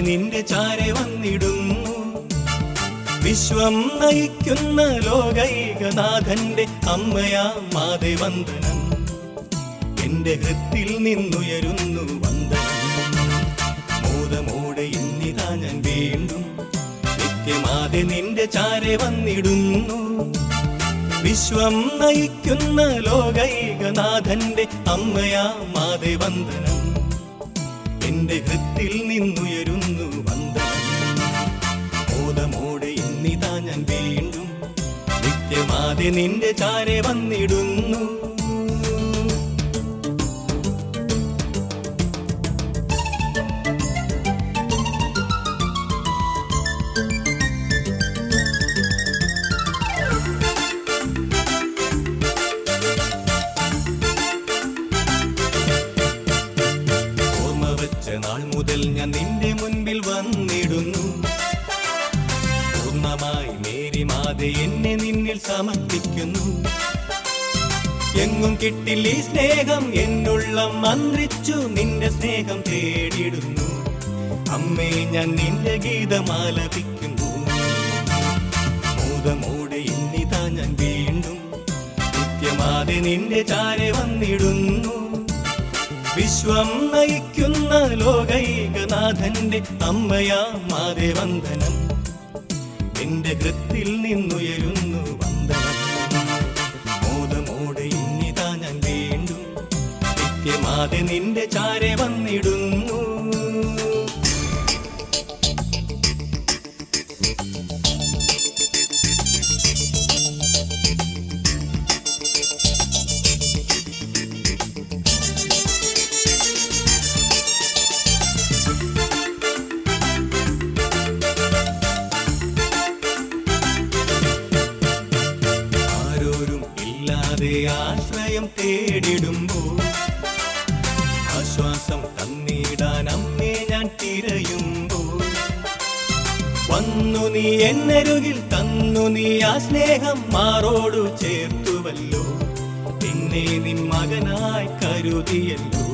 നിന്റെ ചാരെ വന്നിടുന്നു വിശ്വം നയിക്കുന്ന ലോകൈകനാഥന്റെ അമ്മയാ മാതേ വന്ദനം എന്റെ ഹൃത്തിൽ നിന്നുയരുന്നു വന്ദനം മോദമോടെ ഇന്നിതാ ഞാൻ വീണ്ടും നിത്യമാതെ നിന്റെ ചാരെ വന്നിടുന്നു വിശ്വം നയിക്കുന്ന ലോകൈകനാഥന്റെ അമ്മയാ മാതേ വന്ദനം എന്റെ ഹൃത്തിൽ നിന്നുയരുന്നു വന്ദനം മോദമോടെ ഇന്നിതാ ഞാൻ വീണ്ടും നിത്യമാതെ നിന്റെ ചാരെ വന്നിടുന്നു ഓർമ്മ വെച്ച നാൾ മുതൽ ഞാൻ നിന്റെ മുൻപിൽ വന്നിടുന്നു പൂർണ്ണമായി മേരി മാതെ എന്നെ നിന്നിൽ സമർപ്പിക്കുന്നു എങ്ങും കിട്ടില്ല ഈ സ്നേഹം എന്നുള്ള മന്ത്രിച്ചു നിന്റെ സ്നേഹം തേടിടുന്നു അമ്മേ ഞാൻ നിന്റെ ഗീതമാലപിക്കുന്നു മോദമോടെ ഇന്നിതാ ഞാൻ വീണ്ടും നിത്യമാതെ നിന്റെ ചാരെ വന്നിടുന്നു വിശ്വം നയിക്കുന്ന ലോകൈകനാഥന്റെ അമ്മയാ മാതേ വന്ദനം എന്റെ ഹൃത്തിൽ നിന്നുയരുന്നു വന്ദനം മോദമോടെ ഇന്നിതാ ഞാൻ വീണ്ടും നിത്യമാതെ നിന്റെ ചാരെ വന്നിടുന്നു ആരോരും ഇല്ലാതെ ആശ്രയം തേടിടുമ്പോൾ ആശ്വാസം തന്നിടാൻ അമ്മേ ഞാൻ തിരയുമ്പോൾ വന്നു നീ എന്നരുകിൽ തന്നു നീ ആ സ്നേഹം മാറോടു ചേർത്തുവല്ലോ പിന്നെ നിൻ മകനായി കരുതിയല്ലോ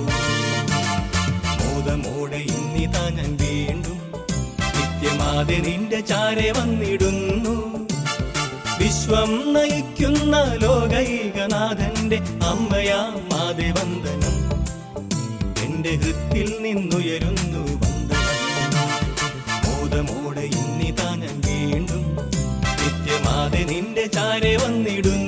മോദമോടെ ഇന്നിതാ ഞാൻ വീണ്ടും നിത്യമാതെ നിന്റെ ചാരെ വന്നിടുന്നു വിശ്വം നയിക്കുന്ന ലോകൈകനാഥന്റെ അമ്മയാ മാതേ വന്ദനം എന്റെ ഹൃത്തിൽ നിന്നുയരുന്നു വന്ദനം മോദമോടെ ഇന്നിതാ ഞാൻ വീണ്ടും നിത്യമാതെ നിന്റെ ചാരെ വന്നിടുന്നു